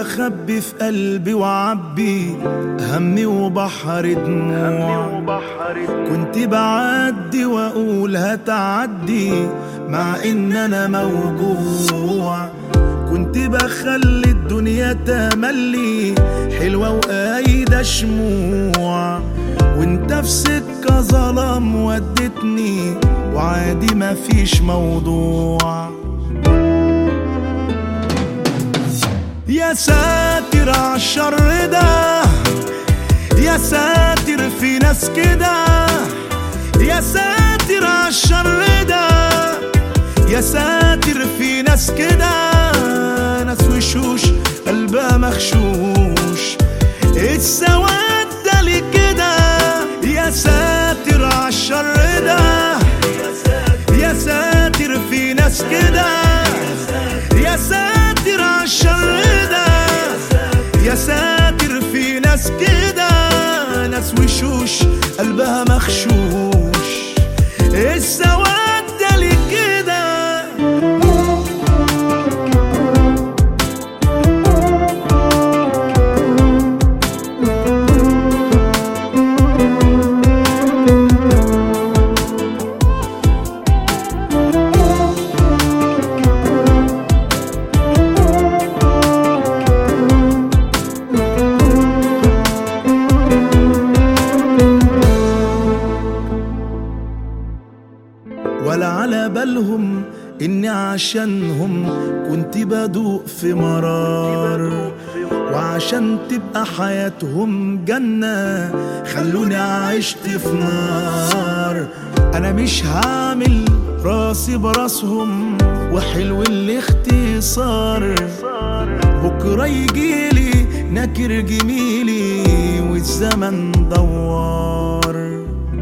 واخبي في قلبي وعبي همي وبحر دموع كنت بعدي واقول هتعدي مع ان انا موجوع كنت بخلي الدنيا تملي حلوة وقايدة شموع وانت في سكة ظلام ودتني وعادي مفيش موضوع يا ساتر عالشر ده يا ساتر في ناس كده يا ساتر عالشر ده يا ساتر في ناس كده ناس وشوش قلبها مخشوش السواد ده ليه كده يا ساتر عالشر ده يا ساتر في ناس كده يا ساتر عالشر ده يا ساتر في ناس كده ناس وشوش قلبها مخشوش السواد ده ليه كده ولا على بالهم اني عشانهم كنت بدوق في مرار وعشان تبقى حياتهم جنة خلوني عشت في نار انا مش هعمل راسي براسهم وحلو الاختصار بكرة يجيلي نكر جميلي والزمن دوار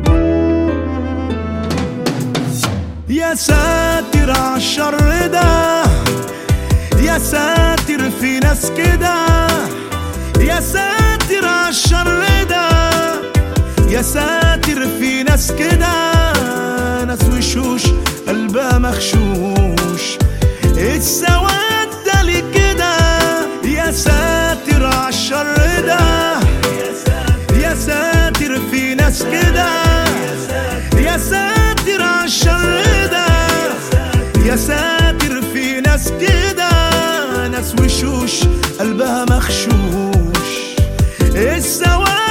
يا ساتر عالشر ده يا ساتر في ناس كده يا ساتر عالشر ده يا ساتر في ناس كده ناس وشوش قلبها مخشوش السواد ده ليه كده يا ساتر عالشر ده يا ساتر في ناس كده يا ساتر عالشر ده يا ساتر في ناس كده ناس وشوش قلبها مخشوش السواد